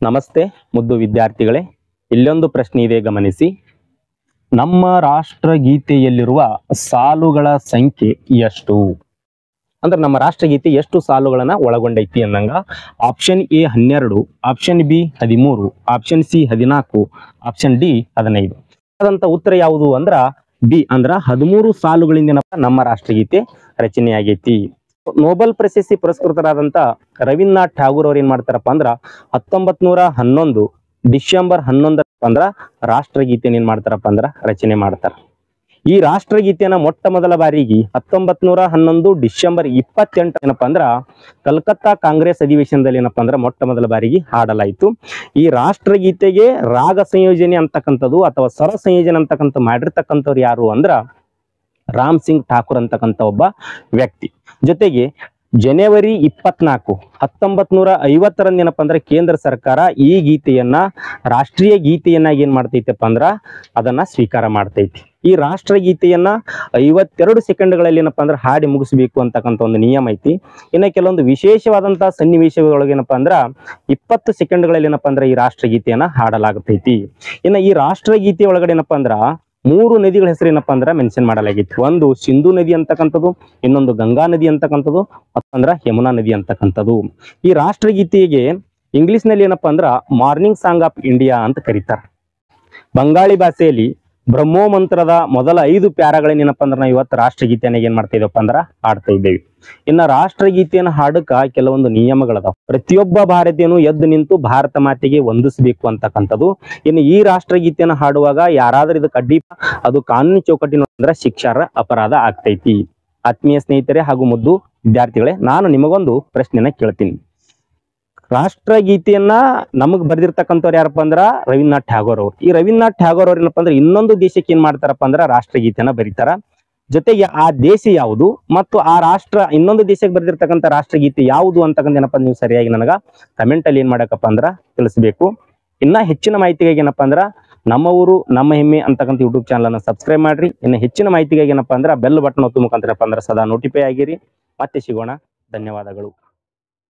ನಮಸ್ತೆ ಮುದ್ದು ವಿದ್ಯಾರ್ಥಿಗಳೇ ಇಲ್ಲೊಂದು ಪ್ರಶ್ನೆ ಇದೆ ಗಮನಿಸಿ ನಮ್ಮ ರಾಷ್ಟ್ರಗೀತೆಯಲ್ಲಿರುವ ಸಾಲುಗಳ ಸಂಖ್ಯೆ ಎಷ್ಟು ಅಂದ್ರೆ ನಮ್ಮ ರಾಷ್ಟ್ರಗೀತೆ ಎಷ್ಟು ಸಾಲುಗಳನ್ನ ಒಳಗೊಂಡೈತಿ ಅನ್ನಂಗ ಆಪ್ಷನ್ ಎ ಹನ್ನೆರಡು ಆಪ್ಷನ್ ಬಿ ಹದಿಮೂರು ಆಪ್ಷನ್ ಸಿ ಹದಿನಾಲ್ಕು ಆಪ್ಷನ್ ಡಿ ಹದಿನೈದು ಅದಂತ ಉತ್ತರ ಯಾವುದು ಅಂದ್ರ ಬಿ ಅಂದ್ರ ಹದಿಮೂರು ಸಾಲುಗಳಿಂದ ಏನಪ್ಪ ನಮ್ಮ ರಾಷ್ಟ್ರಗೀತೆ ರಚನೆಯಾಗೈತಿ ನೋಬೆಲ್ ಪ್ರಶಸ್ತಿ ಪುರಸ್ಕೃತರಾದಂತ ರವೀಂದ್ರನಾಥ್ ಠಾಗೂರ್ ಅವ್ರು ಏನ್ ಮಾಡ್ತಾರಪ್ಪ ಅಂದ್ರ ಹತ್ತೊಂಬತ್ ನೂರ ಹನ್ನೊಂದು ಡಿಸೆಂಬರ್ ಹನ್ನೊಂದರಪ್ಪ ಅಂದ್ರ ರಾಷ್ಟ್ರಗೀತೆನ ಏನ್ ಮಾಡ್ತಾರಪ್ಪ ಅಂದ್ರ ರಚನೆ ಮಾಡ್ತಾರ ಈ ರಾಷ್ಟ್ರಗೀತೆಯನ್ನ ಮೊಟ್ಟ ಮೊದಲ ಬಾರಿಗೆ ಹತ್ತೊಂಬತ್ ನೂರ ಹನ್ನೊಂದು ಡಿಸೆಂಬರ್ ಇಪ್ಪತ್ತೆಂಟು ಏನಪ್ಪಾ ಅಂದ್ರ ಕಲ್ಕತ್ತಾ ಕಾಂಗ್ರೆಸ್ ಅಧಿವೇಶನದಲ್ಲಿ ಏನಪ್ಪಾ ಅಂದ್ರ ಮೊಟ್ಟ ಮೊದಲ ಬಾರಿಗೆ ಹಾಡಲಾಯಿತು ಈ ರಾಷ್ಟ್ರಗೀತೆಗೆ ರಾಗ ಸಂಯೋಜನೆ ಅಂತಕ್ಕಂಥದ್ದು ಅಥವಾ ಸ್ವರ ಸಂಯೋಜನೆ ಅಂತಕ್ಕಂಥ ಮಾಡಿರ್ತಕ್ಕಂಥವ್ರು ಯಾರು ಅಂದ್ರ ರಾಮ್ ಸಿಂಗ್ ಠಾಕೂರ್ ಅಂತಕ್ಕಂಥ ಒಬ್ಬ ವ್ಯಕ್ತಿ ಜೊತೆಗೆ ಜನವರಿ ಇಪ್ಪತ್ನಾಲ್ಕು ಹತ್ತೊಂಬತ್ ನೂರ ಐವತ್ತರಂದು ಏನಪ್ಪಾ ಅಂದ್ರೆ ಕೇಂದ್ರ ಸರ್ಕಾರ ಈ ಗೀತೆಯನ್ನ ರಾಷ್ಟ್ರೀಯ ಗೀತೆಯನ್ನಾಗಿ ಏನ್ ಮಾಡ್ತೈತಪ್ಪ ಅಂದ್ರ ಅದನ್ನ ಸ್ವೀಕಾರ ಮಾಡ್ತೈತಿ ಈ ರಾಷ್ಟ್ರಗೀತೆಯನ್ನ ಐವತ್ತೆರಡು ಸೆಕೆಂಡ್ಗಳಲ್ಲಿ ಏನಪ್ಪಾ ಅಂದ್ರೆ ಹಾಡಿ ಮುಗಿಸ್ಬೇಕು ಅಂತಕ್ಕಂಥ ಒಂದು ನಿಯಮ ಐತಿ ಇನ್ನು ಕೆಲವೊಂದು ವಿಶೇಷವಾದಂತಹ ಸನ್ನಿವೇಶಗಳೊಳಗೆ ಏನಪ್ಪಾ ಅಂದ್ರ ಇಪ್ಪತ್ತು ಸೆಕೆಂಡ್ಗಳಲ್ಲಿ ಏನಪ್ಪಾ ಅಂದ್ರೆ ಈ ರಾಷ್ಟ್ರಗೀತೆಯನ್ನ ಹಾಡಲಾಗತೈತಿ ಇನ್ನು ಈ ರಾಷ್ಟ್ರಗೀತೆ ಒಳಗಡೆ ಏನಪ್ಪಾ ಅಂದ್ರ ಮೂರು ನದಿಗಳ ಹೆಸರು ಏನಪ್ಪಾ ಅಂದ್ರ ಮೆನ್ಷನ್ ಮಾಡಲಾಗಿತ್ತು ಒಂದು ಸಿಂಧು ನದಿ ಅಂತಕ್ಕಂಥದ್ದು ಇನ್ನೊಂದು ಗಂಗಾ ನದಿ ಅಂತಕ್ಕಂಥದ್ದು ಮತ್ತಂದ್ರ ಯಮುನಾ ನದಿ ಅಂತಕ್ಕಂಥದ್ದು ಈ ರಾಷ್ಟ್ರಗೀತೆಗೆ ಇಂಗ್ಲಿಷ್ ನಲ್ಲಿ ಏನಪ್ಪಾ ಅಂದ್ರ ಮಾರ್ನಿಂಗ್ ಸಾಂಗ್ ಆಫ್ ಇಂಡಿಯಾ ಅಂತ ಕರೀತಾರ ಬಂಗಾಳಿ ಭಾಷೆಯಲ್ಲಿ ಬ್ರಹ್ಮೋ ಮಂತ್ರದ ಮೊದಲ ಐದು ಪ್ಯಾರಾಗಳನ್ನ ಏನಪ್ಪಾ ಅಂದ್ರೆ ನಾವು ಇವತ್ತು ರಾಷ್ಟ್ರಗೀತೆಯನ್ನ ಏನ್ ಮಾಡ್ತಾ ಇದೀವಪ್ಪ ಅಂದ್ರ ಹಾಡ್ತಾ ಇದ್ದೇವೆ ಇನ್ನ ರಾಷ್ಟ್ರಗೀತೆಯನ್ನ ಹಾಡಕ ಕೆಲವೊಂದು ನಿಯಮಗಳದಾವ ಪ್ರತಿಯೊಬ್ಬ ಭಾರತೀಯನು ಎದ್ದು ನಿಂತು ಭಾರತ ಮಾತೆಗೆ ವಂದಿಸಬೇಕು ಅಂತಕ್ಕಂಥದ್ದು ಇನ್ನು ಈ ರಾಷ್ಟ್ರಗೀತೆಯನ್ನ ಹಾಡುವಾಗ ಯಾರಾದ್ರೂ ಇದಕ್ಕೆ ಅಡ್ಡಿ ಅದು ಕಾನೂನು ಚೌಕಟ್ಟಿನ ಅಂದ್ರೆ ಶಿಕ್ಷಾರ್ಹ ಅಪರಾಧ ಆಗ್ತೈತಿ ಆತ್ಮೀಯ ಸ್ನೇಹಿತರೆ ಹಾಗೂ ಮುದ್ದು ವಿದ್ಯಾರ್ಥಿಗಳೇ ನಾನು ನಿಮಗೊಂದು ಪ್ರಶ್ನೆನ ಕೇಳ್ತೀನಿ ರಾಷ್ಟ್ರಗೀತೆಯನ್ನ ನಮಗ್ ಬರೆದಿರ್ತಕ್ಕಂಥವ್ರು ಯಾರಪ್ಪ ಅಂದ್ರ ರವೀಂದ್ರನಾಥ್ ಠಾಗೋರ್ ಅವರು ಈ ರವೀಂದ್ರನಾಥ್ ಠಾಗೋರ್ ಅವ್ರು ಏನಪ್ಪಾ ಅಂದ್ರೆ ಇನ್ನೊಂದು ದೇಶಕ್ಕೆ ಏನ್ ಮಾಡ್ತಾರಪ್ಪ ಅಂದ್ರ ರಾಷ್ಟ್ರಗೀತೆಯನ್ನ ಬರೀತಾರ ಜೊತೆಗೆ ಆ ದೇಶ ಯಾವುದು ಮತ್ತು ಆ ರಾಷ್ಟ್ರ ಇನ್ನೊಂದು ದೇಶಕ್ಕೆ ಬರೆದಿರ್ತಕ್ಕಂಥ ರಾಷ್ಟ್ರಗೀತೆ ಯಾವುದು ಅಂತಕ್ಕಂಥ ಏನಪ್ಪಾ ನೀವು ಸರಿಯಾಗಿ ನನಗ ಕಮೆಂಟ್ ಅಲ್ಲಿ ಏನ್ ಮಾಡಕಪ್ಪ ಅಂದ್ರ ತಿಳಿಸ್ಬೇಕು ಇನ್ನ ಹೆಚ್ಚಿನ ಮಾಹಿತಿಗಾಗಿ ಏನಪ್ಪಾ ಅಂದ್ರ ನಮ್ಮ ಊರು ನಮ್ಮ ಹೆಮ್ಮೆ ಅಂತಕ್ಕಂಥ ಯೂಟ್ಯೂಬ್ ಚಾನಲ್ ಅನ್ನ ಸಬ್ಸ್ಕ್ರೈಬ್ ಮಾಡ್ರಿ ಇನ್ನು ಹೆಚ್ಚಿನ ಮಾಹಿತಿಗಾಗಿ ಏನಪ್ಪಾ ಅಂದ್ರ ಬೆಲ್ ಬಟನ್ ಒತ್ತು ಮುಖಾಂತರ ಏನಪ್ಪಾ ಅಂದ್ರ ಸದಾ ನೋಟಿಫೈ ಆಗಿರಿ ಮತ್ತೆ ಸಿಗೋಣ ಧನ್ಯವಾದಗಳು